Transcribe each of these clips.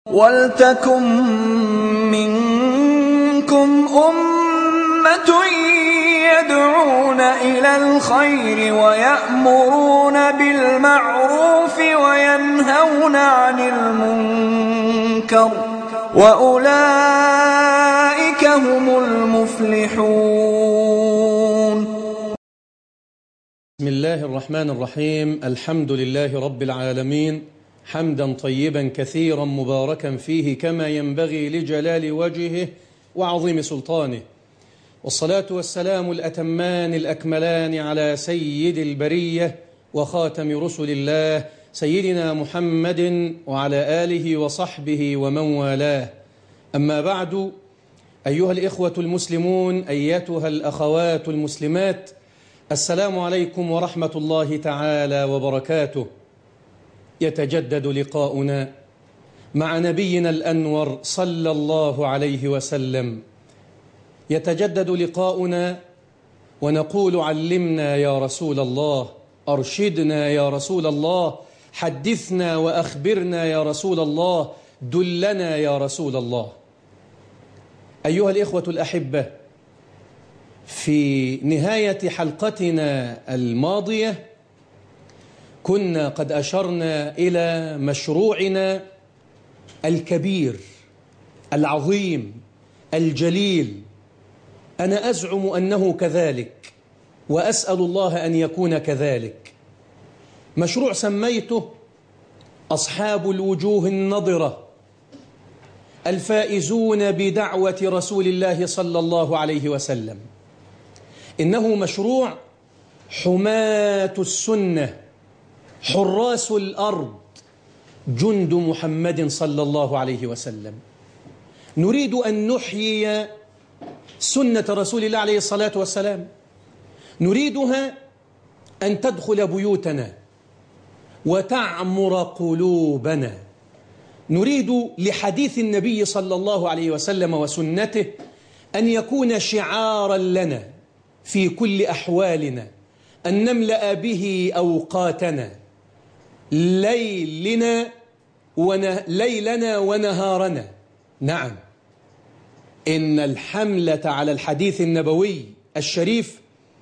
وَلْتَكُن مِّنكُمْ أُمَّةٌ يَدْعُونَ إِلَى الْخَيْرِ وَيَأْمُرُونَ بِالْمَعْرُوفِ وَيَنْهَوْنَ عَنِ الْمُنكَرِ ۚ وَأُولَٰئِكَ هُمُ الْمُفْلِحُونَ بسم الله الرحمن الرحيم الحمد لله رب العالمين حمدا طيبا كثيرا مباركا فيه كما ينبغي لجلال وجهه وعظيم سلطانه والصلاة والسلام الأتمان الأكملان على سيد البرية وخاتم رسل الله سيدنا محمد وعلى آله وصحبه ومن والاه أما بعد أيها الإخوة المسلمون أيتها الأخوات المسلمات السلام عليكم ورحمة الله تعالى وبركاته يتجدد لقاؤنا مع نبينا الأنور صلى الله عليه وسلم يتجدد لقاؤنا ونقول علمنا يا رسول الله أرشدنا يا رسول الله حدثنا وأخبرنا يا رسول الله دلنا يا رسول الله أيها الإخوة الأحبة في نهاية حلقتنا الماضية كنا قد أشرنا إلى مشروعنا الكبير العظيم الجليل أنا أزعم أنه كذلك وأسأل الله أن يكون كذلك مشروع سميته أصحاب الوجوه النضرة الفائزون بدعوة رسول الله صلى الله عليه وسلم إنه مشروع حماة السنة حراس الأرض جند محمد صلى الله عليه وسلم نريد أن نحيي سنة رسول الله عليه الصلاة والسلام نريدها أن تدخل بيوتنا وتعمر قلوبنا نريد لحديث النبي صلى الله عليه وسلم وسنته أن يكون شعارا لنا في كل أحوالنا أن نملأ به أوقاتنا ليلنا ونه... ليلنا ونهارنا نعم إن الحملة على الحديث النبوي الشريف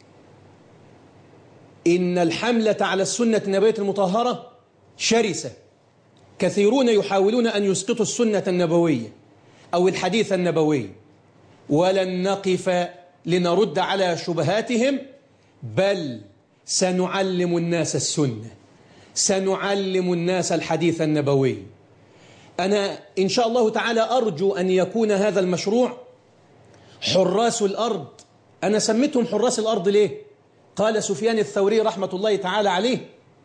إن الحملة على السنة النبوية المطهرة شرسة كثيرون يحاولون أن يسقطوا السنة النبوية أو الحديث النبوي ولن نقف لنرد على شبهاتهم بل سنعلم الناس السنة سنعلم الناس الحديث النبوي أنا إن شاء الله تعالى أرجو أن يكون هذا المشروع حراس الأرض أنا سميتهم حراس الأرض ليه؟ قال سفيان الثوري رحمة الله تعالى عليه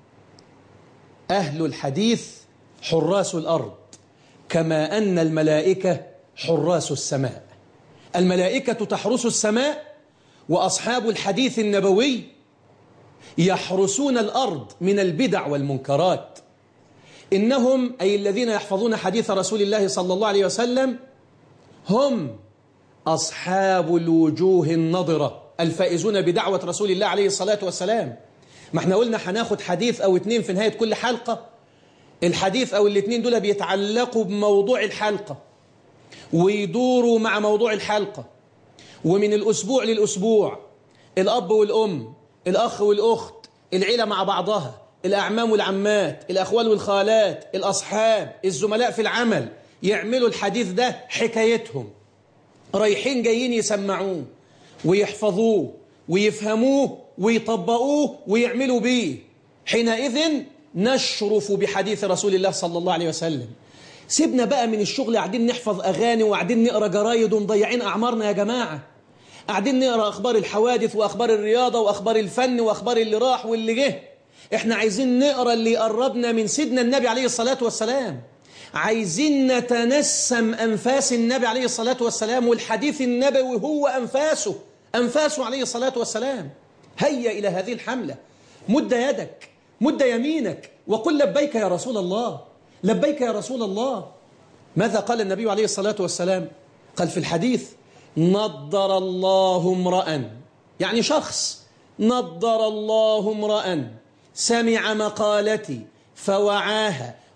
أهل الحديث حراس الأرض كما أن الملائكة حراس السماء الملائكة تحرس السماء وأصحاب الحديث النبوي يحرسون الأرض من البدع والمنكرات إنهم أي الذين يحفظون حديث رسول الله صلى الله عليه وسلم هم أصحاب الوجوه النضرة الفائزون بدعوة رسول الله عليه الصلاة والسلام ما احنا قلنا هناخد حديث أو اتنين في نهاية كل حلقة الحديث أو الاتنين دول بيتعلقوا بموضوع الحلقة ويدوروا مع موضوع الحلقة ومن الأسبوع للأسبوع الأب والأم الأخ والأخت العيلة مع بعضها الأعمام والعمات الأخوال والخالات الأصحاب الزملاء في العمل يعملوا الحديث ده حكايتهم رايحين جايين يسمعوه ويحفظوه ويفهموه ويطبقوه ويعملوا بيه حينئذ نشرف بحديث رسول الله صلى الله عليه وسلم سيبنا بقى من الشغل قاعدين نحفظ أغاني وقاعدين نقرأ جرايد ومضيعين أعمارنا يا جماعة قاعدين نقرأ أخبار الحوادث وأخبار الرياضة وأخبار الفن وأخبار اللي راح واللي جه احنا عايزين نقرأ اللي يقربنا من سيدنا النبي عليه الصلاة والسلام عايزين نتنسم أنفاس النبي عليه الصلاة والسلام والحديث النبوي هو أنفاسه أنفاسه عليه الصلاة والسلام هيا إلى هذه الحملة مد يدك مد يمينك وقل لبيك يا رسول الله لبيك يا رسول الله ماذا قال النبي عليه الصلاة والسلام قال في الحديث نضر الله امرأ يعني شخص نضر الله امرأ سمع مقالتي فوعاها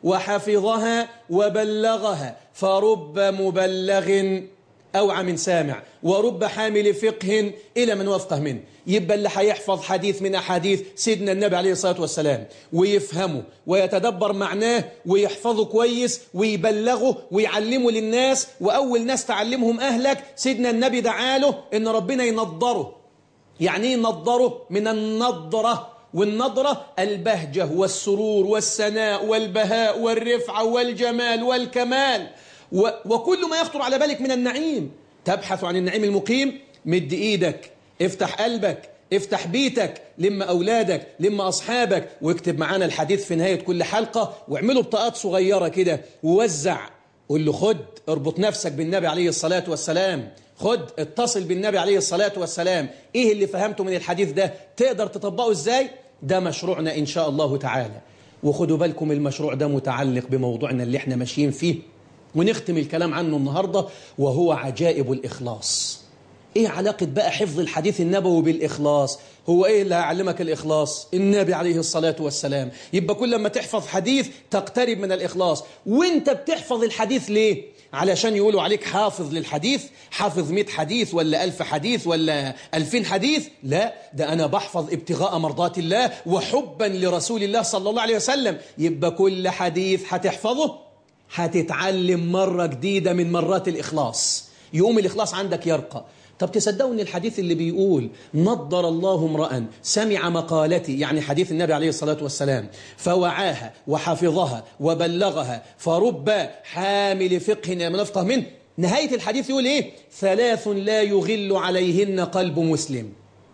وحفظها وبلغها فرب مبلغ أوعى من سامع ورب حامل فقه إلى من وفقه منه يبقى اللي هيحفظ حديث من أحاديث سيدنا النبي عليه الصلاة والسلام ويفهمه ويتدبر معناه ويحفظه كويس ويبلغه ويعلمه للناس وأول ناس تعلمهم أهلك سيدنا النبي دعاله إن ربنا ينضره يعني ينضره من النضرة والنضرة البهجة والسرور والسناء والبهاء والرفعة والجمال والكمال و وكل ما يخطر على بالك من النعيم تبحث عن النعيم المقيم مد ايدك افتح قلبك افتح بيتك لم أولادك لم أصحابك واكتب معانا الحديث في نهاية كل حلقة واعملوا بطاقات صغيرة كده ووزع قول له خد اربط نفسك بالنبي عليه الصلاة والسلام خد اتصل بالنبي عليه الصلاة والسلام ايه اللي فهمته من الحديث ده تقدر تطبقه ازاي ده مشروعنا ان شاء الله تعالى وخدوا بالكم المشروع ده متعلق بموضوعنا اللي احنا ماشيين فيه ونختم الكلام عنه النهاردة وهو عجائب الإخلاص ايه علاقة بقى حفظ الحديث النبوي بالإخلاص هو ايه اللي هيعلمك الإخلاص النبي عليه الصلاة والسلام يبقى كل ما تحفظ حديث تقترب من الإخلاص وانت بتحفظ الحديث ليه علشان يقولوا عليك حافظ للحديث حافظ 100 حديث ولا ألف حديث ولا ألفين حديث لا ده أنا بحفظ ابتغاء مرضات الله وحبا لرسول الله صلى الله عليه وسلم يبقى كل حديث هتحفظه هتتعلم مرة جديدة من مرات الإخلاص يقوم الإخلاص عندك يرقى طب تصدقوا ان الحديث اللي بيقول نضر الله امرأ سمع مقالتي يعني حديث النبي عليه الصلاة والسلام فوعاها وحفظها وبلغها فرب حامل فقه من نفقه منه نهاية الحديث يقول ايه ثلاث لا يغل عليهن قلب مسلم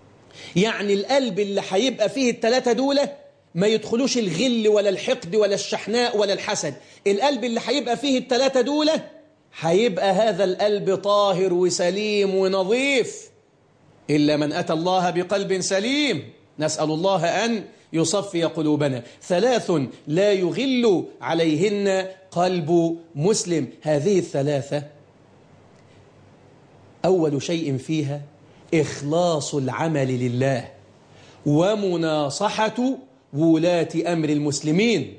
يعني القلب اللي هيبقى فيه الثلاثة دولة ما يدخلوش الغل ولا الحقد ولا الشحناء ولا الحسد القلب اللي هيبقى فيه الثلاثة دولة هيبقى هذا القلب طاهر وسليم ونظيف إلا من أتى الله بقلب سليم نسأل الله أن يصفي قلوبنا ثلاث لا يغل عليهن قلب مسلم هذه الثلاثة أول شيء فيها إخلاص العمل لله ومناصحة ولاة أمر المسلمين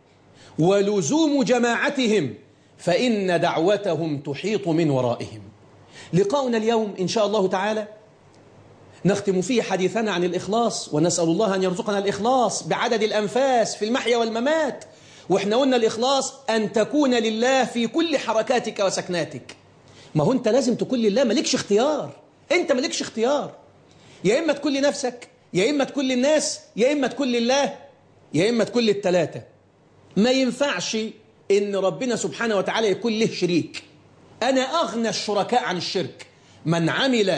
ولزوم جماعتهم فإن دعوتهم تحيط من ورائهم لقاؤنا اليوم إن شاء الله تعالى نختم فيه حديثنا عن الإخلاص ونسأل الله أن يرزقنا الإخلاص بعدد الأنفاس في المحيا والممات وإحنا قلنا الإخلاص أن تكون لله في كل حركاتك وسكناتك ما هو أنت لازم تكون لله مالكش اختيار أنت مالكش اختيار يا إما تكون لنفسك يا إما تكون للناس يا إما تكون لله يا إما تكون للتلاتة ما ينفعش إن ربنا سبحانه وتعالى يكون له شريك أنا أغنى الشركاء عن الشرك من عمل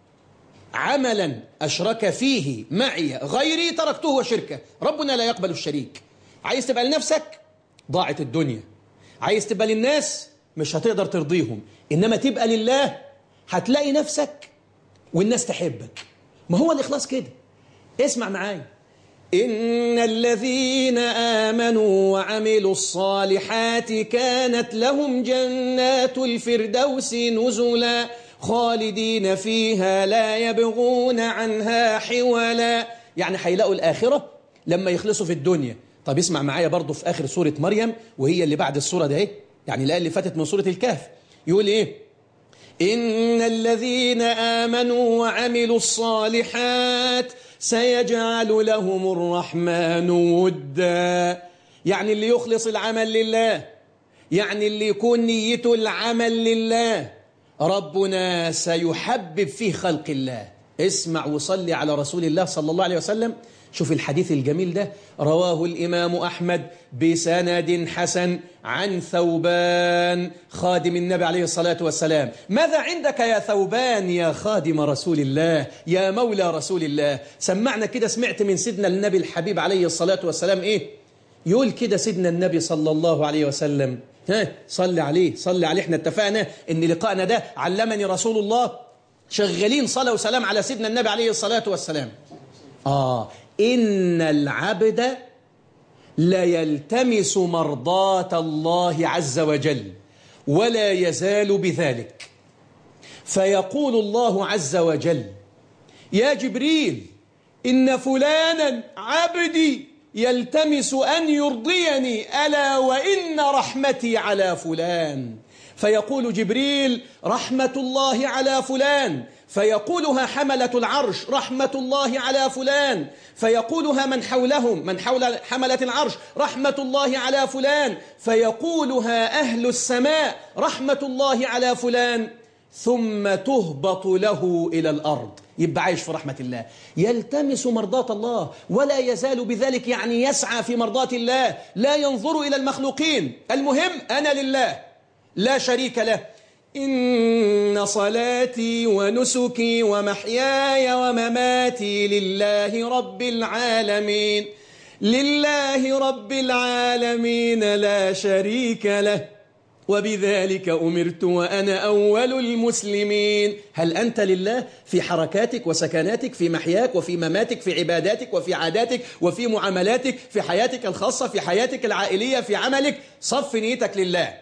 عملا أشرك فيه معي غيري تركته وشركه ربنا لا يقبل الشريك عايز تبقى لنفسك ضاعت الدنيا عايز تبقى للناس مش هتقدر ترضيهم إنما تبقى لله هتلاقي نفسك والناس تحبك ما هو الإخلاص كده اسمع معايا إن الذين آمنوا وعملوا الصالحات كانت لهم جنات الفردوس نزلا خالدين فيها لا يبغون عنها حولا يعني هيلاقوا الآخرة لما يخلصوا في الدنيا طب اسمع معايا برضو في آخر سورة مريم وهي اللي بعد السورة ده ايه يعني الآية اللي فاتت من سورة الكهف يقول ايه إن الذين آمنوا وعملوا الصالحات سيجعل لهم الرحمن ودا يعني اللي يخلص العمل لله يعني اللي يكون نيته العمل لله ربنا سيحبب فيه خلق الله اسمع وصلي على رسول الله صلى الله عليه وسلم شوف الحديث الجميل ده رواه الإمام أحمد بسند حسن عن ثوبان خادم النبي عليه الصلاة والسلام ماذا عندك يا ثوبان يا خادم رسول الله يا مولى رسول الله سمعنا كده سمعت من سيدنا النبي الحبيب عليه الصلاة والسلام إيه يقول كده سيدنا النبي صلى الله عليه وسلم ها صلي عليه صلي عليه احنا اتفقنا ان لقاءنا ده علمني رسول الله شغالين صلاة وسلام على سيدنا النبي عليه الصلاة والسلام آه إن العبد ليلتمس مرضاة الله عز وجل ولا يزال بذلك فيقول الله عز وجل يا جبريل إن فلانا عبدي يلتمس أن يرضيني ألا وإن رحمتي على فلان فيقول جبريل رحمة الله على فلان فيقولها حملة العرش رحمة الله على فلان فيقولها من حولهم من حول حملة العرش رحمة الله على فلان فيقولها أهل السماء رحمة الله على فلان ثم تهبط له إلى الأرض يبقى عايش في رحمة الله يلتمس مرضاة الله ولا يزال بذلك يعني يسعى في مرضاة الله لا ينظر إلى المخلوقين المهم أنا لله لا شريك له إن صلاتي ونسكي ومحياي ومماتي لله رب العالمين لله رب العالمين لا شريك له وبذلك أمرت وأنا أول المسلمين هل أنت لله في حركاتك وسكناتك في محياك وفي مماتك في عباداتك وفي عاداتك وفي معاملاتك في حياتك الخاصة في حياتك العائلية في عملك صف نيتك لله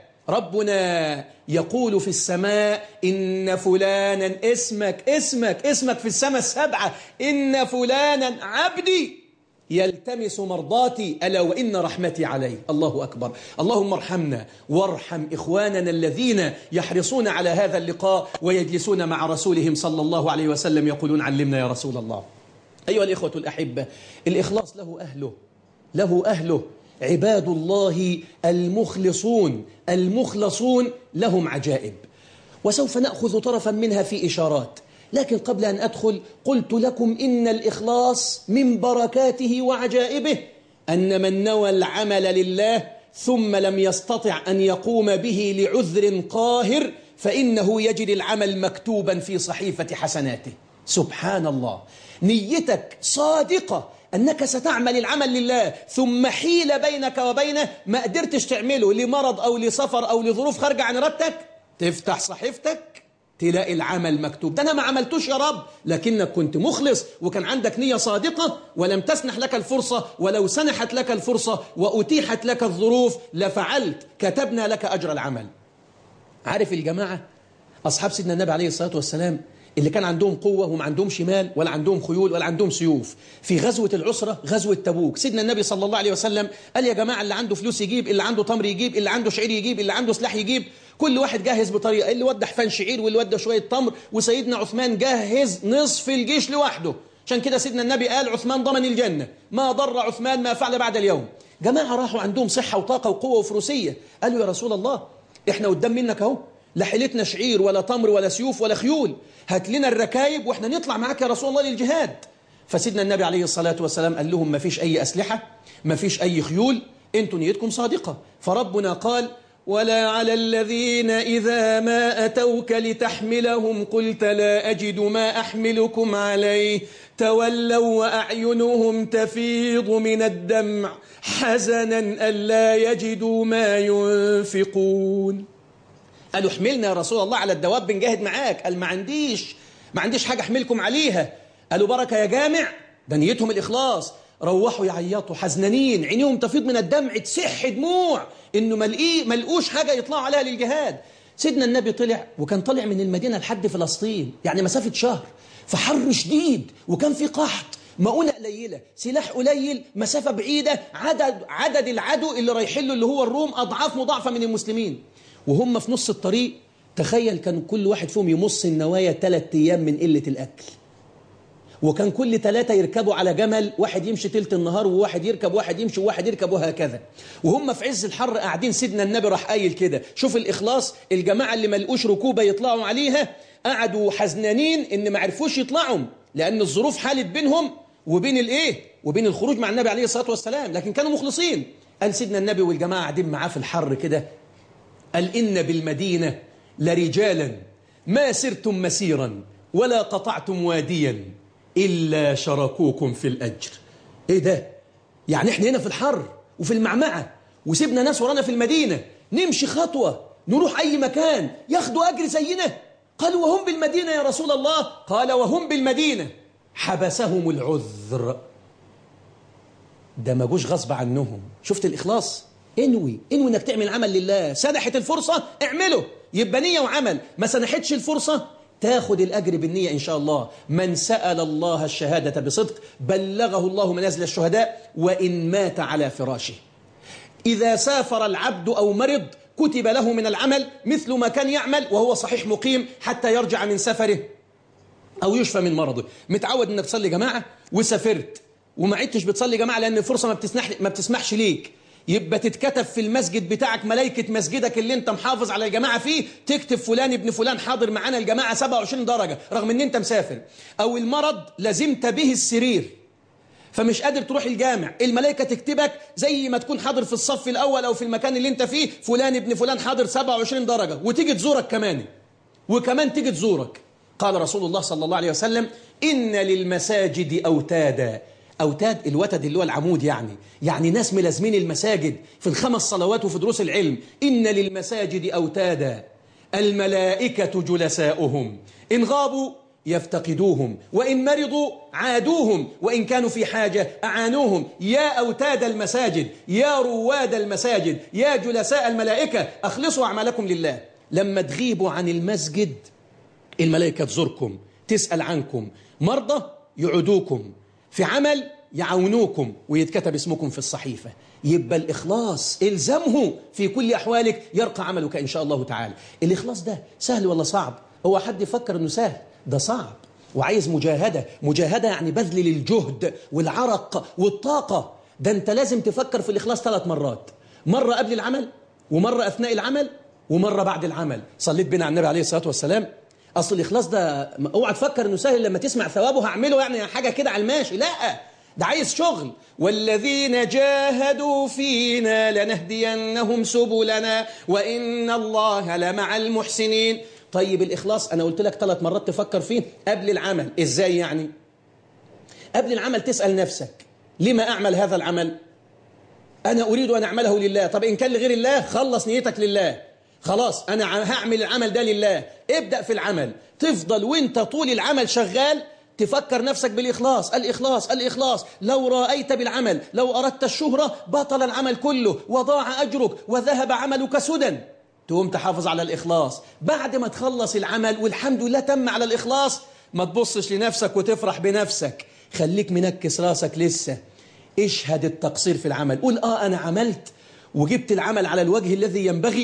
ربنا يقول في السماء إن فلانا اسمك اسمك اسمك في السماء السبعة إن فلانا عبدي يلتمس مرضاتي ألا وإن رحمتي عليه الله أكبر اللهم ارحمنا وارحم إخواننا الذين يحرصون على هذا اللقاء ويجلسون مع رسولهم صلى الله عليه وسلم يقولون علمنا يا رسول الله أيها الإخوة الأحبة الإخلاص له أهله له أهله عباد الله المخلصون المخلصون لهم عجائب وسوف نأخذ طرفا منها في إشارات لكن قبل أن أدخل قلت لكم إن الإخلاص من بركاته وعجائبه أن من نوى العمل لله ثم لم يستطع أن يقوم به لعذر قاهر فإنه يجد العمل مكتوبا في صحيفة حسناته سبحان الله نيتك صادقة أنك ستعمل العمل لله ثم حيل بينك وبينه ما قدرتش تعمله لمرض أو لسفر أو لظروف خارجة عن إرادتك تفتح صحيفتك تلاقي العمل مكتوب ده أنا ما عملتوش يا رب لكنك كنت مخلص وكان عندك نية صادقة ولم تسنح لك الفرصة ولو سنحت لك الفرصة وأتيحت لك الظروف لفعلت كتبنا لك أجر العمل عارف الجماعة أصحاب سيدنا النبي عليه الصلاة والسلام اللي كان عندهم قوة وما عندهم شمال ولا عندهم خيول ولا عندهم سيوف في غزوة العسرة غزوة تبوك سيدنا النبي صلى الله عليه وسلم قال يا جماعة اللي عنده فلوس يجيب اللي عنده تمر يجيب اللي عنده شعير يجيب اللي عنده سلاح يجيب كل واحد جاهز بطريقة اللي ودى حفان شعير واللي ودى شوية تمر وسيدنا عثمان جهز نصف الجيش لوحده عشان كده سيدنا النبي قال عثمان ضمن الجنة ما ضر عثمان ما فعل بعد اليوم جماعة راحوا عندهم صحة وطاقة وقوة وفروسية قالوا يا رسول الله احنا قدام منك اهو لا حيلتنا شعير ولا تمر ولا سيوف ولا خيول هات لنا الركايب واحنا نطلع معاك يا رسول الله للجهاد فسيدنا النبي عليه الصلاة والسلام قال لهم ما فيش أي أسلحة ما فيش أي خيول انتوا نيتكم صادقة فربنا قال ولا على الذين إذا ما أتوك لتحملهم قلت لا أجد ما أحملكم عليه تولوا وأعينهم تفيض من الدمع حزنا ألا يجدوا ما ينفقون قالوا احملنا يا رسول الله على الدواب بنجاهد معاك قال ما عنديش ما عنديش حاجة احملكم عليها قالوا بركة يا جامع ده نيتهم الإخلاص روحوا يعيطوا حزنانين عينيهم تفيض من الدمع تسح دموع انه ملقيه ملقوش حاجة يطلعوا عليها للجهاد سيدنا النبي طلع وكان طالع من المدينة لحد فلسطين يعني مسافة شهر فحر شديد وكان في قحط مؤونة قليلة سلاح قليل مسافة بعيدة عدد عدد العدو اللي رايحين له اللي هو الروم أضعاف مضاعفة من المسلمين وهم في نص الطريق تخيل كان كل واحد فيهم يمص النوايا ثلاث أيام من قلة الأكل وكان كل ثلاثة يركبوا على جمل واحد يمشي تلت النهار وواحد يركب واحد يمشي وواحد يركب وهكذا وهم في عز الحر قاعدين سيدنا النبي راح قايل كده شوف الإخلاص الجماعة اللي ملقوش ركوبة يطلعوا عليها قعدوا حزنانين إن ما عرفوش يطلعوا لأن الظروف حالت بينهم وبين الإيه وبين الخروج مع النبي عليه الصلاة والسلام لكن كانوا مخلصين قال سيدنا النبي والجماعة قاعدين معاه في الحر كده قال إن بالمدينة لرجالا ما سرتم مسيرا ولا قطعتم واديا إلا شركوكم في الأجر إيه ده؟ يعني إحنا هنا في الحر وفي المعمعة وسيبنا ناس ورانا في المدينة نمشي خطوة نروح أي مكان ياخدوا أجر زينا قالوا وهم بالمدينة يا رسول الله قال وهم بالمدينة حبسهم العذر ده ما جوش غصب عنهم شفت الإخلاص انوي انوي انك تعمل عمل لله سنحت الفرصة اعمله يبقى نية وعمل ما سنحتش الفرصة تاخد الأجر بالنية إن شاء الله من سأل الله الشهادة بصدق بلغه الله منازل الشهداء وإن مات على فراشه إذا سافر العبد أو مرض كتب له من العمل مثل ما كان يعمل وهو صحيح مقيم حتى يرجع من سفره أو يشفى من مرضه متعود أنك تصلي جماعة وسافرت وما عدتش بتصلي جماعة لأن الفرصة ما, بتسمح ما بتسمحش ليك يبقى تتكتب في المسجد بتاعك ملائكة مسجدك اللي انت محافظ على الجماعة فيه تكتب فلان ابن فلان حاضر معانا الجماعة 27 درجة رغم ان انت مسافر او المرض لزمت به السرير فمش قادر تروح الجامع الملائكة تكتبك زي ما تكون حاضر في الصف الأول أو في المكان اللي انت فيه فلان ابن فلان حاضر 27 درجة وتيجي تزورك كمان وكمان تيجي تزورك قال رسول الله صلى الله عليه وسلم إن للمساجد أوتادا أوتاد الوتد اللي هو العمود يعني يعني ناس ملازمين المساجد في الخمس صلوات وفي دروس العلم إن للمساجد أوتادا الملائكة جلساؤهم إن غابوا يفتقدوهم وإن مرضوا عادوهم وإن كانوا في حاجة أعانوهم يا أوتاد المساجد يا رواد المساجد يا جلساء الملائكة أخلصوا أعمالكم لله لما تغيبوا عن المسجد الملائكة تزوركم تسأل عنكم مرضى يعودوكم في عمل يعاونوكم ويتكتب اسمكم في الصحيفة يبقى الإخلاص إلزمه في كل أحوالك يرقى عملك إن شاء الله تعالى الإخلاص ده سهل ولا صعب هو حد يفكر أنه سهل ده صعب وعايز مجاهدة مجاهدة يعني بذل للجهد والعرق والطاقة ده أنت لازم تفكر في الإخلاص ثلاث مرات مرة قبل العمل ومرة أثناء العمل ومرة بعد العمل صليت بنا على النبي عليه الصلاة والسلام أصل الإخلاص ده اوعى تفكر أنه سهل لما تسمع ثوابه هعمله يعني حاجة كده على الماشي لا ده عايز شغل والذين جاهدوا فينا لنهدينهم سبلنا وإن الله لمع المحسنين طيب الإخلاص أنا قلت لك ثلاث مرات تفكر فيه قبل العمل إزاي يعني قبل العمل تسأل نفسك لما أعمل هذا العمل أنا أريد أن أعمله لله طب إن كان لغير الله خلص نيتك لله خلاص أنا هعمل العمل ده لله ابدأ في العمل تفضل وانت طول العمل شغال تفكر نفسك بالإخلاص الإخلاص الإخلاص لو رأيت بالعمل لو أردت الشهرة بطل العمل كله وضاع أجرك وذهب عملك سدى تقوم تحافظ على الإخلاص بعد ما تخلص العمل والحمد لله تم على الإخلاص ما تبصش لنفسك وتفرح بنفسك خليك منكس راسك لسه اشهد التقصير في العمل قول آه أنا عملت وجبت العمل على الوجه الذي ينبغي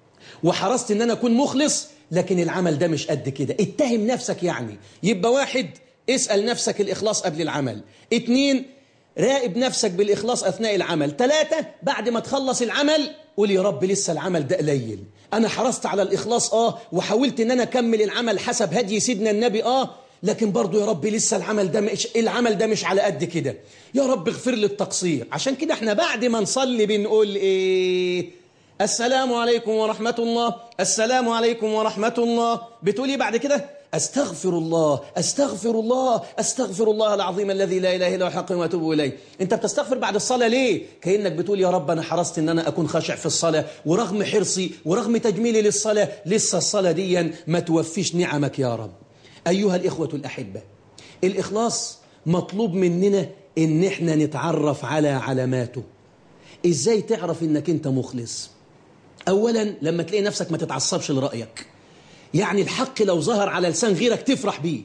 وحرصت ان انا اكون مخلص لكن العمل ده مش قد كده اتهم نفسك يعني يبقى واحد اسأل نفسك الإخلاص قبل العمل اتنين راقب نفسك بالإخلاص أثناء العمل ثلاثة بعد ما تخلص العمل قول يا رب لسه العمل ده قليل أنا حرصت على الإخلاص آه وحاولت أن أنا أكمل العمل حسب هدي سيدنا النبي آه لكن برضو يا رب لسه العمل ده مش العمل ده مش على قد كده يا رب اغفر لي التقصير عشان كده احنا بعد ما نصلي بنقول ايه السلام عليكم ورحمة الله السلام عليكم ورحمة الله بتقولي بعد كده أستغفر الله أستغفر الله أستغفر الله العظيم الذي لا إله إلا هو الحق وأتوب إليه أنت بتستغفر بعد الصلاة ليه؟ كأنك بتقول يا رب أنا حرصت أن أنا أكون خاشع في الصلاة ورغم حرصي ورغم تجميلي للصلاة لسه الصلاة دي ما توفيش نعمك يا رب أيها الإخوة الأحبة الإخلاص مطلوب مننا إن إحنا نتعرف على علاماته إزاي تعرف إنك أنت مخلص أولا لما تلاقي نفسك ما تتعصبش لرأيك يعني الحق لو ظهر على لسان غيرك تفرح بيه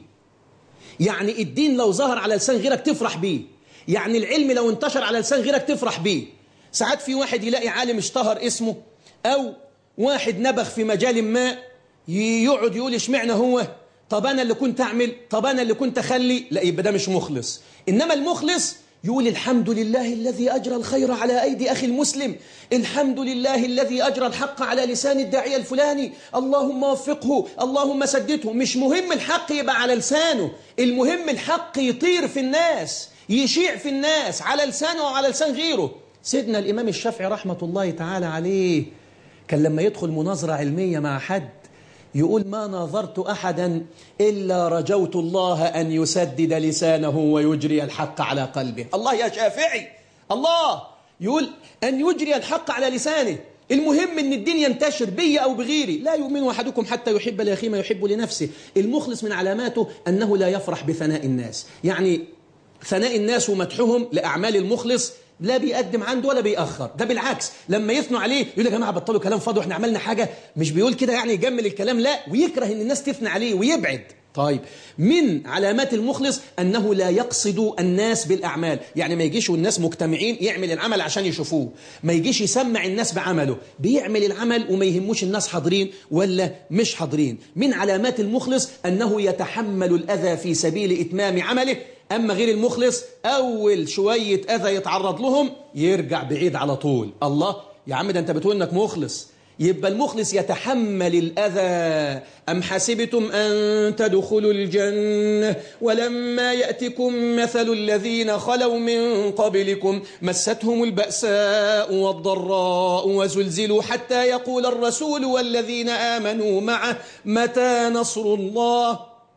يعني الدين لو ظهر على لسان غيرك تفرح بيه يعني العلم لو انتشر على لسان غيرك تفرح بيه ساعات في واحد يلاقي عالم اشتهر اسمه أو واحد نبغ في مجال ما يقعد يقول اشمعنى هو طب أنا اللي كنت أعمل طب أنا اللي كنت أخلي لا يبقى ده مش مخلص إنما المخلص يقول الحمد لله الذي أجرى الخير على أيدي أخي المسلم الحمد لله الذي أجرى الحق على لسان الداعية الفلاني اللهم وفقه اللهم سدده مش مهم الحق يبقى على لسانه المهم الحق يطير في الناس يشيع في الناس على لسانه وعلى لسان غيره سيدنا الإمام الشافعي رحمة الله تعالى عليه كان لما يدخل مناظرة علمية مع حد يقول ما ناظرت أحدا إلا رجوت الله أن يسدد لسانه ويجري الحق على قلبه الله يا شافعي الله يقول أن يجري الحق على لسانه المهم أن الدين ينتشر بي أو بغيري لا يؤمن أحدكم حتى يحب لأخيه ما يحب لنفسه المخلص من علاماته أنه لا يفرح بثناء الناس يعني ثناء الناس ومدحهم لأعمال المخلص لا بيقدم عنده ولا بيأخر ده بالعكس لما يثنوا عليه يقول يا جماعة بطلوا كلام فاضي واحنا عملنا حاجة مش بيقول كده يعني يجمل الكلام لا ويكره ان الناس تثنى عليه ويبعد طيب من علامات المخلص أنه لا يقصد الناس بالأعمال يعني ما يجيش والناس مجتمعين يعمل العمل عشان يشوفوه ما يجيش يسمع الناس بعمله بيعمل العمل وما يهموش الناس حاضرين ولا مش حاضرين من علامات المخلص أنه يتحمل الأذى في سبيل إتمام عمله أما غير المخلص أول شوية أذى يتعرض لهم يرجع بعيد على طول الله يا عم ده أنت بتقول أنك مخلص يبقى المخلص يتحمل الأذى أم حسبتم أن تدخلوا الجنة ولما يأتكم مثل الذين خلوا من قبلكم مستهم البأساء والضراء وزلزلوا حتى يقول الرسول والذين آمنوا معه متى نصر الله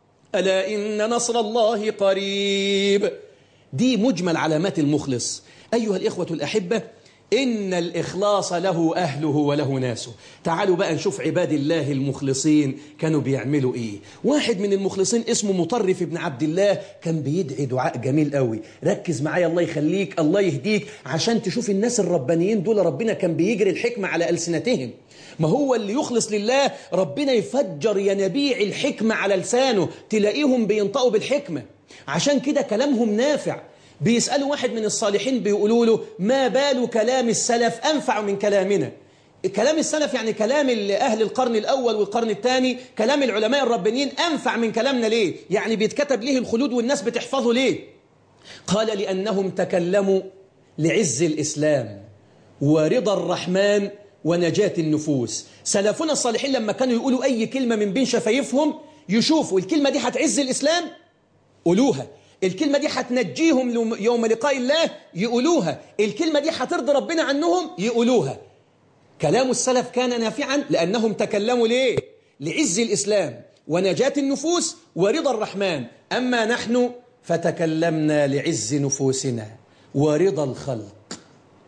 ألا إن نصر الله قريب دي مجمل علامات المخلص أيها الإخوة الأحبة إن الإخلاص له أهله وله ناسه تعالوا بقى نشوف عباد الله المخلصين كانوا بيعملوا إيه واحد من المخلصين اسمه مطرف ابن عبد الله كان بيدعي دعاء جميل قوي ركز معايا الله يخليك الله يهديك عشان تشوف الناس الربانيين دول ربنا كان بيجري الحكمة على ألسنتهم ما هو اللي يخلص لله ربنا يفجر ينابيع الحكمة على لسانه تلاقيهم بينطقوا بالحكمة عشان كده كلامهم نافع بيسألوا واحد من الصالحين بيقولوا له ما بال كلام السلف أنفع من كلامنا كلام السلف يعني كلام أهل القرن الأول والقرن الثاني كلام العلماء الربانيين أنفع من كلامنا ليه يعني بيتكتب ليه الخلود والناس بتحفظه ليه قال لأنهم تكلموا لعز الإسلام ورضا الرحمن ونجاة النفوس سلفنا الصالحين لما كانوا يقولوا أي كلمة من بين شفايفهم يشوفوا الكلمة دي هتعز الإسلام قولوها الكلمة دي هتنجيهم يوم لقاء الله يقولوها الكلمة دي هترضي ربنا عنهم يقولوها كلام السلف كان نافعا لأنهم تكلموا ليه لعز الإسلام ونجاة النفوس ورضا الرحمن أما نحن فتكلمنا لعز نفوسنا ورضا الخلق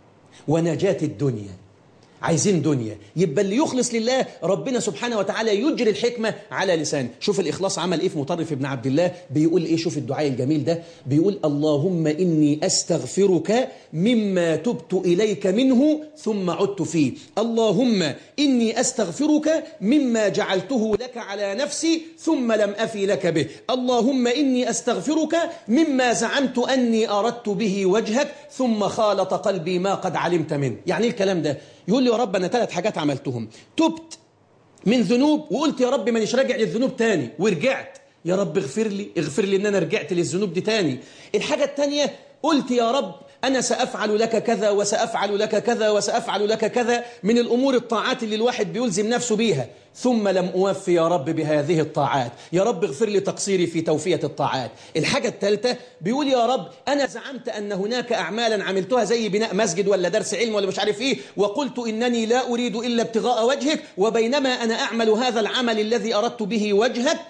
ونجاة الدنيا عايزين دنيا يبقى اللي يخلص لله ربنا سبحانه وتعالى يجري الحكمة على لسانه شوف الإخلاص عمل إيه في مطرف ابن عبد الله بيقول إيه شوف الدعاء الجميل ده بيقول اللهم إني أستغفرك مما تبت إليك منه ثم عدت فيه اللهم إني أستغفرك مما جعلته لك على نفسي ثم لم أفي لك به اللهم إني أستغفرك مما زعمت أني أردت به وجهك ثم خالط قلبي ما قد علمت منه يعني إيه الكلام ده يقول لي يا رب أنا ثلاث حاجات عملتهم تبت من ذنوب وقلت يا رب مانيش راجع للذنوب تاني ورجعت يا رب اغفر لي اغفر لي ان انا رجعت للذنوب دي تاني الحاجة التانية قلت يا رب أنا سأفعل لك كذا وسأفعل لك كذا وسأفعل لك كذا من الأمور الطاعات اللي الواحد بيلزم نفسه بيها ثم لم أوفي يا رب بهذه الطاعات يا رب اغفر لي تقصيري في توفية الطاعات الحاجة الثالثة بيقول يا رب أنا زعمت أن هناك أعمالا عملتها زي بناء مسجد ولا درس علم ولا مش عارف إيه وقلت إنني لا أريد إلا ابتغاء وجهك وبينما أنا أعمل هذا العمل الذي أردت به وجهك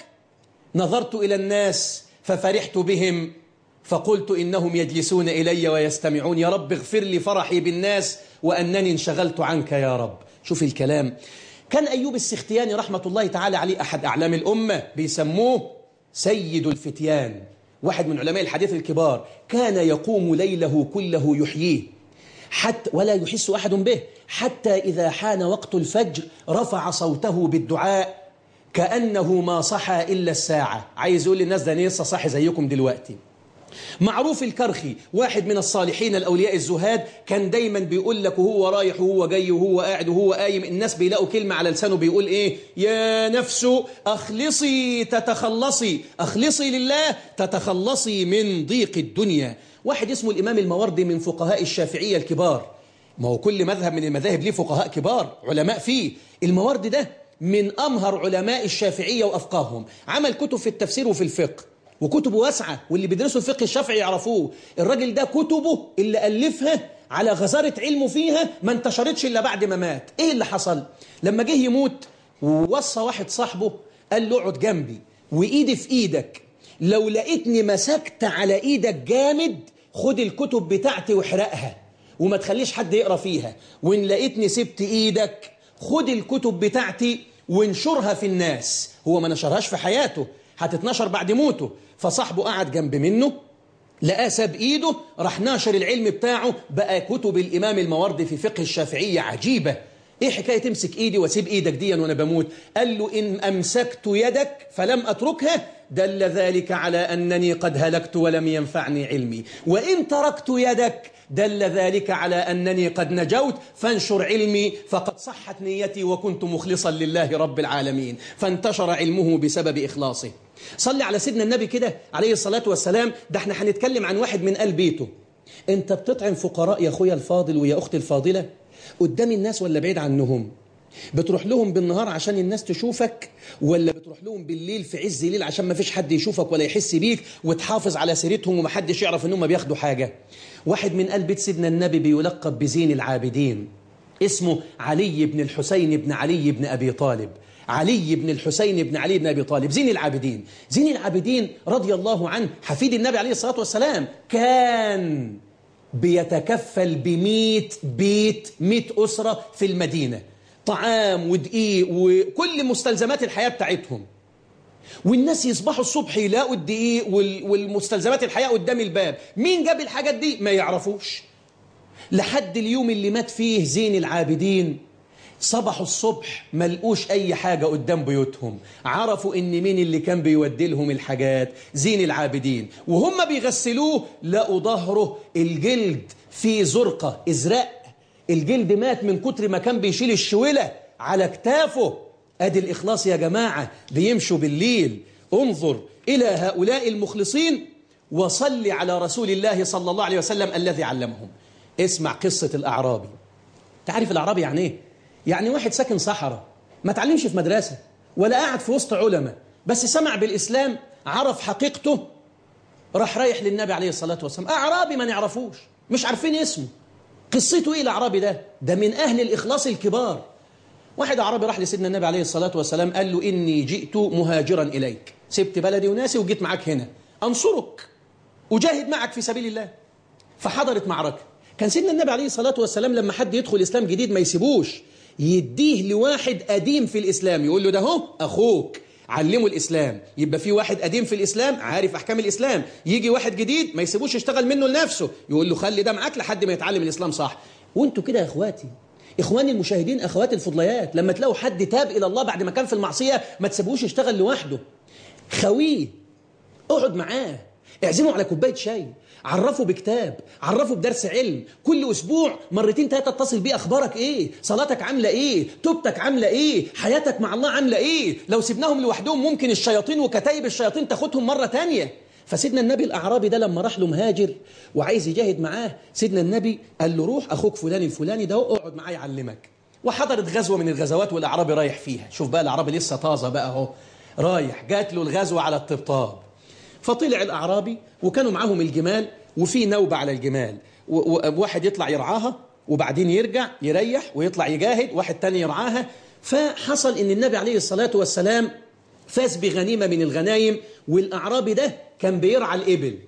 نظرت إلى الناس ففرحت بهم فقلت إنهم يجلسون إلي ويستمعون يا رب اغفر لي فرحي بالناس وأنني انشغلت عنك يا رب شوف الكلام كان أيوب السختياني رحمة الله تعالى عليه أحد أعلام الأمة بيسموه سيد الفتيان واحد من علماء الحديث الكبار كان يقوم ليله كله يحييه حتى ولا يحس أحد به حتى إذا حان وقت الفجر رفع صوته بالدعاء كأنه ما صحى إلا الساعة عايز يقول للناس ده لسه صاحي زيكم دلوقتي معروف الكرخي واحد من الصالحين الأولياء الزهاد كان دايما بيقول لك وهو رايح وهو جاي وهو قاعد وهو قايم الناس بيلاقوا كلمة على لسانه بيقول إيه يا نفس أخلصي تتخلصي أخلصي لله تتخلصي من ضيق الدنيا واحد اسمه الإمام الموردي من فقهاء الشافعية الكبار ما هو كل مذهب من المذاهب ليه فقهاء كبار علماء فيه الموردي ده من أمهر علماء الشافعية وأفقاههم عمل كتب في التفسير وفي الفقه وكتبه واسعة واللي بيدرسوا الفقه الشافعي يعرفوه الراجل ده كتبه اللي ألفها على غزارة علمه فيها ما انتشرتش إلا بعد ما مات إيه اللي حصل لما جه يموت ووصى واحد صاحبه قال له اقعد جنبي وإيدي في إيدك لو لقيتني مسكت على إيدك جامد خد الكتب بتاعتي واحرقها وما تخليش حد يقرأ فيها وإن لقيتني سبت إيدك خد الكتب بتاعتي وانشرها في الناس هو ما نشرهاش في حياته هتتنشر بعد موته فصاحبه قعد جنب منه لقاه ساب ايده راح ناشر العلم بتاعه بقى كتب الامام المواردي في فقه الشافعيه عجيبه ايه حكايه تمسك ايدي واسيب ايدك ديا وانا بموت قال له ان امسكت يدك فلم اتركها دل ذلك على انني قد هلكت ولم ينفعني علمي وان تركت يدك دل ذلك على انني قد نجوت فانشر علمي فقد صحت نيتي وكنت مخلصا لله رب العالمين فانتشر علمه بسبب اخلاصه صلي على سيدنا النبي كده عليه الصلاه والسلام ده احنا هنتكلم عن واحد من قلب بيته انت بتطعم فقراء يا اخويا الفاضل ويا اختي الفاضله قدام الناس ولا بعيد عنهم بتروح لهم بالنهار عشان الناس تشوفك ولا بتروح لهم بالليل في عز الليل عشان ما فيش حد يشوفك ولا يحس بيك وتحافظ على سيرتهم ومحدش يعرف انهم بياخدوا حاجة واحد من قلب بيت سيدنا النبي بيلقب بزين العابدين اسمه علي بن الحسين بن علي بن أبي طالب علي بن الحسين بن علي بن أبي طالب زين العابدين زين العابدين رضي الله عنه حفيد النبي عليه الصلاة والسلام كان بيتكفل بمئة بيت مئة أسرة في المدينة طعام ودقيق وكل مستلزمات الحياة بتاعتهم والناس يصبحوا الصبح يلاقوا الدقيق والمستلزمات الحياة قدام الباب مين جاب الحاجات دي ما يعرفوش لحد اليوم اللي مات فيه زين العابدين صبحوا الصبح ما لقوش أي حاجة قدام بيوتهم عرفوا إن مين اللي كان بيودي لهم الحاجات زين العابدين وهم بيغسلوه لقوا ظهره الجلد فيه زرقة إزرق الجلد مات من كتر ما كان بيشيل الشولة على كتافه أدي الإخلاص يا جماعة بيمشوا بالليل انظر إلى هؤلاء المخلصين وصل على رسول الله صلى الله عليه وسلم الذي علمهم اسمع قصة الأعرابي تعرف الأعرابي يعني إيه؟ يعني واحد ساكن صحراء ما تعلمش في مدرسة ولا قاعد في وسط علماء بس سمع بالإسلام عرف حقيقته راح رايح للنبي عليه الصلاة والسلام أعرابي ما نعرفوش مش عارفين اسمه قصته إيه الأعرابي ده ده من أهل الإخلاص الكبار واحد أعرابي راح لسيدنا النبي عليه الصلاة والسلام قال له إني جئت مهاجرا إليك سبت بلدي وناسي وجيت معاك هنا أنصرك أجاهد معك في سبيل الله فحضرت معركة كان سيدنا النبي عليه الصلاة والسلام لما حد يدخل إسلام جديد ما يسيبوش يديه لواحد قديم في الإسلام يقول له ده هو أخوك علمه الإسلام يبقى في واحد قديم في الإسلام عارف أحكام الإسلام يجي واحد جديد ما يسيبوش يشتغل منه لنفسه يقول له خلي ده معاك لحد ما يتعلم الإسلام صح وانتوا كده يا إخواتي إخواني المشاهدين أخواتي الفضليات لما تلاقوا حد تاب إلى الله بعد ما كان في المعصية ما تسيبوش يشتغل لوحده خويه اقعد معاه اعزمه على كوبايه شاي عرفه بكتاب عرفه بدرس علم كل اسبوع مرتين ثلاثه اتصل بيه اخبارك ايه صلاتك عامله ايه توبتك عامله ايه حياتك مع الله عامله ايه لو سيبناهم لوحدهم ممكن الشياطين وكتايب الشياطين تاخدهم مره تانية فسيدنا النبي الاعرابي ده لما راح له مهاجر وعايز يجاهد معاه سيدنا النبي قال له روح اخوك فلان الفلاني ده اقعد معاه يعلمك وحضرت غزوه من الغزوات والاعرابي رايح فيها شوف بقى الاعرابي لسه طازه بقى اهو رايح جات له الغزوه على الطبطاب فطلع الأعرابي وكانوا معاهم الجمال وفي نوبة على الجمال وواحد يطلع يرعاها وبعدين يرجع يريح ويطلع يجاهد واحد تاني يرعاها فحصل ان النبي عليه الصلاة والسلام فاز بغنيمة من الغنايم والأعرابي ده كان بيرعى الإبل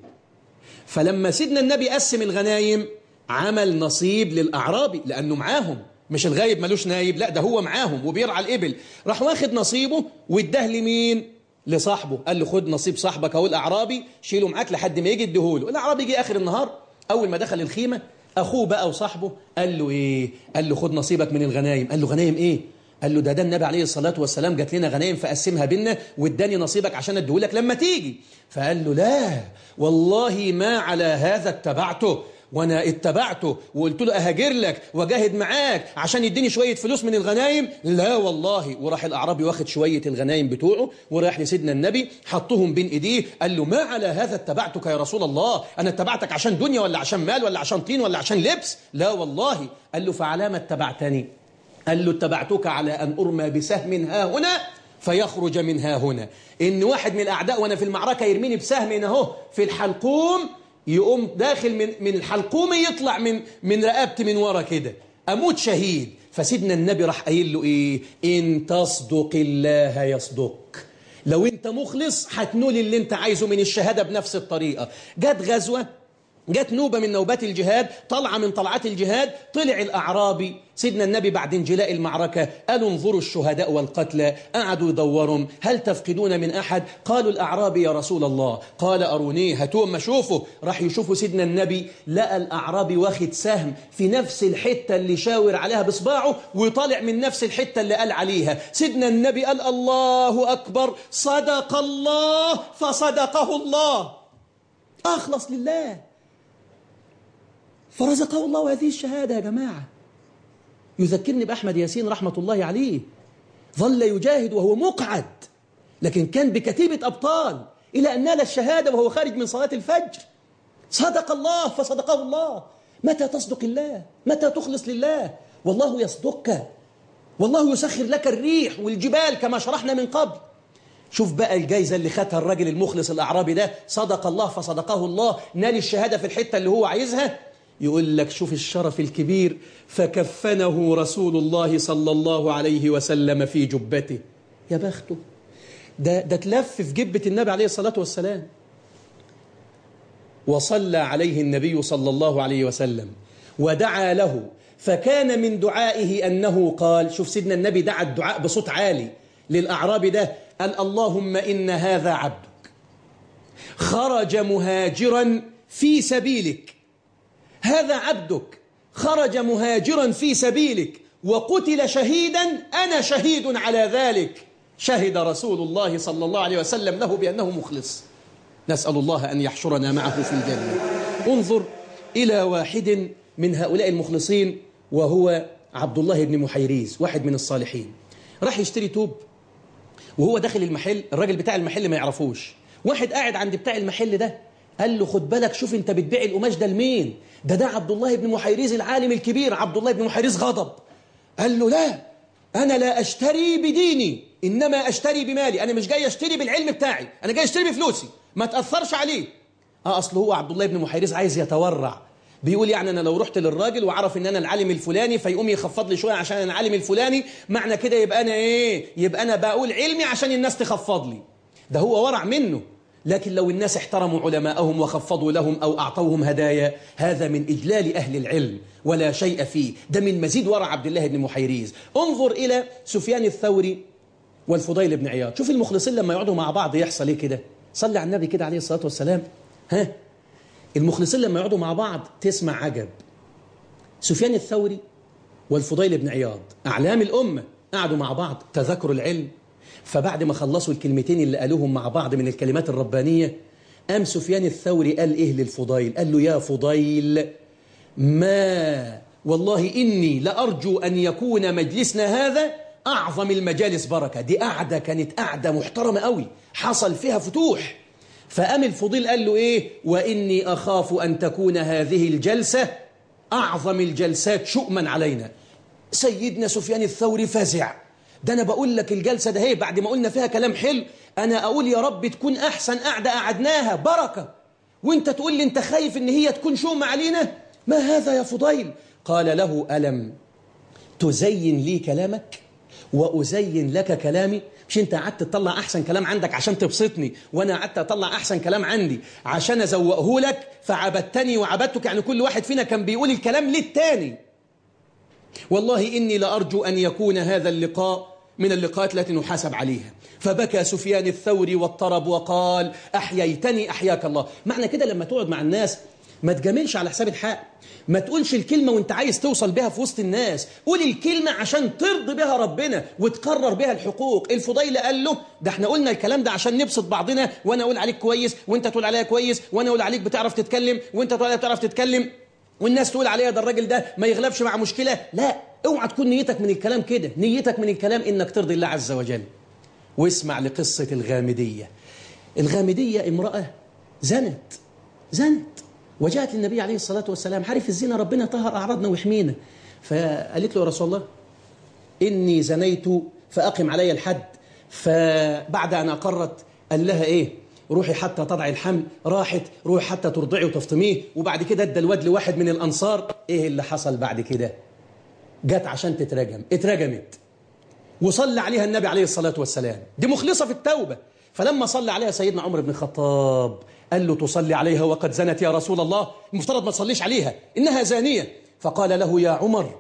فلما سيدنا النبي قسم الغنايم عمل نصيب للأعرابي لأنه معاهم مش الغايب ملوش نايب لا ده هو معاهم وبيرعى الإبل راح واخد نصيبه واداه لمين لصاحبه قال له خد نصيب صاحبك اهو الاعرابي شيله معاك لحد ما يجي اديهوله الاعرابي جه اخر النهار اول ما دخل الخيمه اخوه بقى وصاحبه قال له ايه قال له خد نصيبك من الغنايم قال له غنايم ايه قال له ده ده النبي عليه الصلاه والسلام جات لنا غنايم فقسمها بينا واداني نصيبك عشان اديهولك لما تيجي فقال له لا والله ما على هذا اتبعته وانا اتبعته وقلت له اهاجر لك واجاهد معاك عشان يديني شويه فلوس من الغنايم لا والله وراح الاعرابي واخد شويه الغنايم بتوعه وراح لسيدنا النبي حطهم بين ايديه قال له ما على هذا اتبعتك يا رسول الله انا اتبعتك عشان دنيا ولا عشان مال ولا عشان طين ولا عشان لبس لا والله قال له فعلامه اتبعتني قال له اتبعتك على ان ارمى بسهم ها هنا فيخرج من ها هنا ان واحد من الاعداء وانا في المعركه يرميني بسهم هنا اهو في الحلقوم يقوم داخل من من الحلقوم يطلع من من رقبتي من ورا كده اموت شهيد فسيدنا النبي راح قايل له ايه ان تصدق الله يصدق لو انت مخلص هتنول اللي انت عايزه من الشهاده بنفس الطريقه جت غزوه جت نوبة من نوبات الجهاد طلعة من طلعات الجهاد طلع الأعرابي سيدنا النبي بعد انجلاء المعركة قالوا انظروا الشهداء والقتلى قعدوا يدورهم هل تفقدون من أحد قالوا الأعرابي يا رسول الله قال أرونيه هاتوه ما شوفوا راح يشوفوا سيدنا النبي لقى الأعرابي واخد سهم في نفس الحتة اللي شاور عليها بصباعه وطالع من نفس الحتة اللي قال عليها سيدنا النبي قال الله أكبر صدق الله فصدقه الله أخلص لله فرزقه الله هذه الشهادة يا جماعة يذكرني بأحمد ياسين رحمة الله عليه ظل يجاهد وهو مقعد لكن كان بكتيبة أبطال إلى أن نال الشهادة وهو خارج من صلاة الفجر صدق الله فصدقه الله متى تصدق الله متى تخلص لله والله يصدقك والله يسخر لك الريح والجبال كما شرحنا من قبل شوف بقى الجايزة اللي خدها الراجل المخلص الأعرابي ده صدق الله فصدقه الله نال الشهادة في الحتة اللي هو عايزها يقول لك شوف الشرف الكبير فكفنه رسول الله صلى الله عليه وسلم في جبته يا بخته ده, ده تلف في جبة النبي عليه الصلاة والسلام وصلى عليه النبي صلى الله عليه وسلم ودعا له فكان من دعائه أنه قال شوف سيدنا النبي دعا الدعاء بصوت عالي للأعراب ده قال اللهم إن هذا عبدك خرج مهاجرا في سبيلك هذا عبدك خرج مهاجرا في سبيلك وقتل شهيدا أنا شهيد على ذلك شهد رسول الله صلى الله عليه وسلم له بأنه مخلص نسأل الله أن يحشرنا معه في الجنة انظر إلى واحد من هؤلاء المخلصين وهو عبد الله بن محيريز واحد من الصالحين راح يشتري توب وهو داخل المحل الراجل بتاع المحل ما يعرفوش واحد قاعد عند بتاع المحل ده قال له خد بالك شوف انت بتبيع القماش ده لمين ده ده عبد الله بن محيريز العالم الكبير عبد الله بن محيريز غضب قال له لا أنا لا أشتري بديني إنما أشتري بمالي أنا مش جاي أشتري بالعلم بتاعي أنا جاي أشتري بفلوسي ما تأثرش عليه آه أصل هو عبد الله بن محيريز عايز يتورع بيقول يعني أنا لو رحت للراجل وعرف إن أنا العالم الفلاني فيقوم يخفض لي شوية عشان أنا العالم الفلاني معنى كده يبقى أنا إيه يبقى أنا بقول علمي عشان الناس تخفض لي ده هو ورع منه لكن لو الناس احترموا علماءهم وخفضوا لهم أو أعطوهم هدايا هذا من إجلال أهل العلم ولا شيء فيه ده من مزيد ورع عبد الله بن محيريز انظر إلى سفيان الثوري والفضيل بن عياض شوف المخلصين لما يقعدوا مع بعض يحصل ايه كده صلي على النبي كده عليه الصلاة والسلام ها المخلصين لما يقعدوا مع بعض تسمع عجب سفيان الثوري والفضيل بن عياض أعلام الأمة قعدوا مع بعض تذكروا العلم فبعد ما خلصوا الكلمتين اللي قالوهم مع بعض من الكلمات الربانية قام سفيان الثوري قال إيه للفضيل قال له يا فضيل ما والله إني لأرجو أن يكون مجلسنا هذا أعظم المجالس بركة دي قعدة كانت قعدة محترمة قوي حصل فيها فتوح فقام الفضيل قال له إيه وإني أخاف أن تكون هذه الجلسة أعظم الجلسات شؤما علينا سيدنا سفيان الثوري فزع ده أنا بقول لك الجلسة ده هي بعد ما قلنا فيها كلام حلو أنا أقول يا رب تكون أحسن قعدة قعدناها بركة وانت تقول لي انت خايف ان هي تكون شؤم علينا ما هذا يا فضيل قال له ألم تزين لي كلامك وأزين لك كلامي مش انت قعدت تطلع أحسن كلام عندك عشان تبسطني وأنا قعدت أطلع أحسن كلام عندي عشان أزوقه لك فعبدتني وعبدتك يعني كل واحد فينا كان بيقول الكلام للتاني والله إني لأرجو أن يكون هذا اللقاء من اللقاءات التي نحاسب عليها فبكى سفيان الثوري واضطرب وقال أحييتني أحياك الله معنى كده لما تقعد مع الناس ما تجاملش على حساب الحق ما تقولش الكلمة وانت عايز توصل بها في وسط الناس قول الكلمة عشان ترضي بها ربنا وتقرر بها الحقوق الفضيل قال له ده احنا قلنا الكلام ده عشان نبسط بعضنا وانا اقول عليك كويس وانت تقول عليا كويس وانا اقول عليك بتعرف تتكلم وانت تقول عليا بتعرف تتكلم والناس تقول عليا ده الراجل ده ما يغلبش مع مشكلة لا اوعى تكون نيتك من الكلام كده نيتك من الكلام انك ترضي الله عز وجل واسمع لقصة الغامدية الغامدية امرأة زنت زنت وجاءت للنبي عليه الصلاة والسلام عارف الزنا ربنا طهر أعراضنا ويحمينا فقالت له يا رسول الله إني زنيت فأقم علي الحد فبعد أن أقرت قال لها إيه روحي حتى تضعي الحمل راحت روحي حتى ترضعي وتفطميه وبعد كده ادى الواد لواحد من الأنصار إيه اللي حصل بعد كده جت عشان تترجم اترجمت وصلى عليها النبي عليه الصلاة والسلام دي مخلصة في التوبة فلما صلى عليها سيدنا عمر بن الخطاب قال له تصلي عليها وقد زنت يا رسول الله المفترض ما تصليش عليها إنها زانية فقال له يا عمر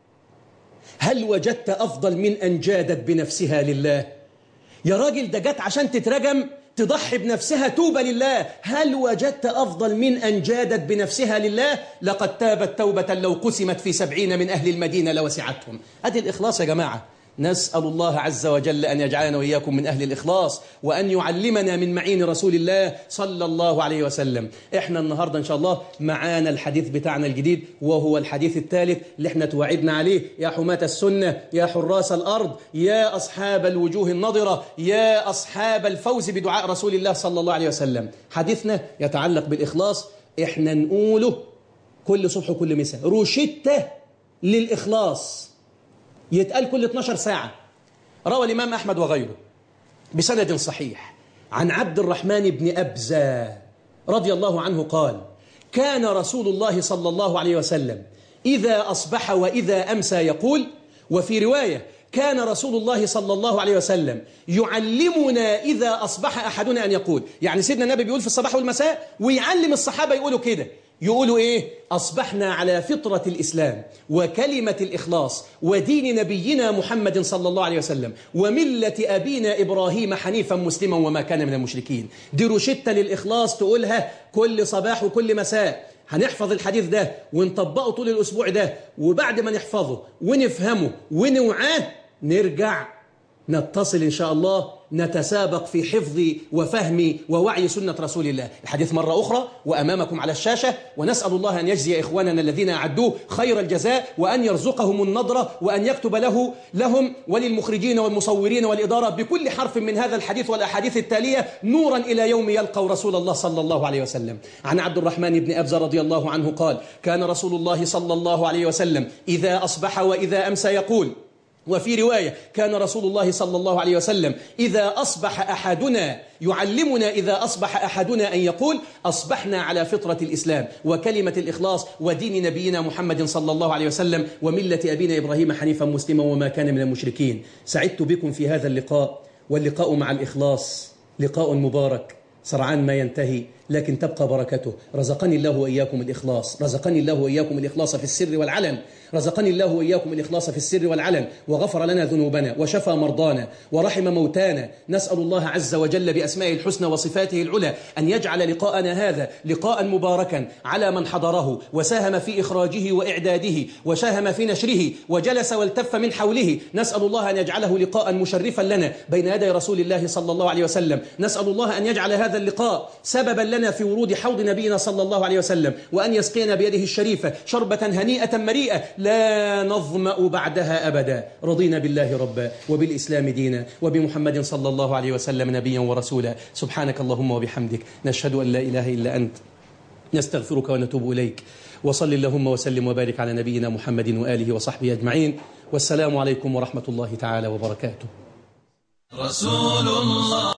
هل وجدت أفضل من أن جادت بنفسها لله يا راجل ده جت عشان تترجم تضحي بنفسها توبة لله هل وجدت أفضل من أن جادت بنفسها لله لقد تابت توبة لو قسمت في سبعين من أهل المدينة لوسعتهم هذه الإخلاص يا جماعة نسأل الله عز وجل أن يجعلنا وإياكم من أهل الإخلاص وأن يعلمنا من معين رسول الله صلى الله عليه وسلم إحنا النهاردة إن شاء الله معانا الحديث بتاعنا الجديد وهو الحديث الثالث اللي إحنا توعدنا عليه يا حماة السنة يا حراس الأرض يا أصحاب الوجوه النضرة يا أصحاب الفوز بدعاء رسول الله صلى الله عليه وسلم حديثنا يتعلق بالإخلاص إحنا نقوله كل صبح وكل مساء روشتة للإخلاص يتقال كل 12 ساعة روى الإمام أحمد وغيره بسند صحيح عن عبد الرحمن بن أبزة رضي الله عنه قال كان رسول الله صلى الله عليه وسلم إذا أصبح وإذا أمسى يقول وفي رواية كان رسول الله صلى الله عليه وسلم يعلمنا إذا أصبح أحدنا أن يقول يعني سيدنا النبي بيقول في الصباح والمساء ويعلم الصحابة يقولوا كده يقولوا إيه أصبحنا على فطرة الإسلام وكلمة الإخلاص ودين نبينا محمد صلى الله عليه وسلم وملة أبينا إبراهيم حنيفا مسلما وما كان من المشركين دي روشتة للإخلاص تقولها كل صباح وكل مساء هنحفظ الحديث ده ونطبقه طول الأسبوع ده وبعد ما نحفظه ونفهمه ونوعاه نرجع نتصل إن شاء الله نتسابق في حفظ وفهم ووعي سنة رسول الله الحديث مرة أخرى وأمامكم على الشاشة ونسأل الله أن يجزي إخواننا الذين أعدوه خير الجزاء وأن يرزقهم النظرة وأن يكتب له لهم وللمخرجين والمصورين والإدارة بكل حرف من هذا الحديث والأحاديث التالية نورا إلى يوم يلقوا رسول الله صلى الله عليه وسلم عن عبد الرحمن بن أبزة رضي الله عنه قال كان رسول الله صلى الله عليه وسلم إذا أصبح وإذا أمسى يقول وفي رواية كان رسول الله صلى الله عليه وسلم إذا أصبح أحدنا يعلمنا إذا أصبح أحدنا أن يقول أصبحنا على فطرة الإسلام وكلمة الإخلاص ودين نبينا محمد صلى الله عليه وسلم وملة أبينا إبراهيم حنيفا مسلما وما كان من المشركين سعدت بكم في هذا اللقاء واللقاء مع الإخلاص لقاء مبارك سرعان ما ينتهي لكن تبقى بركته رزقني الله وإياكم الإخلاص رزقني الله وإياكم الإخلاص في السر والعلن رزقني الله وإياكم الإخلاص في السر والعلن وغفر لنا ذنوبنا وشفى مرضانا ورحم موتانا نسأل الله عز وجل بأسمائه الحسنى وصفاته العلى أن يجعل لقاءنا هذا لقاء مباركا على من حضره وساهم في إخراجه وإعداده وساهم في نشره وجلس والتف من حوله نسأل الله أن يجعله لقاء مشرفا لنا بين يدي رسول الله صلى الله عليه وسلم نسأل الله أن يجعل هذا اللقاء سببا لنا في ورود حوض نبينا صلى الله عليه وسلم وأن يسقينا بيده الشريفة شربة هنيئة مريئة لا نظمأ بعدها أبدا رضينا بالله ربا وبالإسلام دينا وبمحمد صلى الله عليه وسلم نبيا ورسولا سبحانك اللهم وبحمدك نشهد أن لا إله إلا أنت نستغفرك ونتوب إليك وصل اللهم وسلم وبارك على نبينا محمد وآله وصحبه أجمعين والسلام عليكم ورحمة الله تعالى وبركاته رسول الله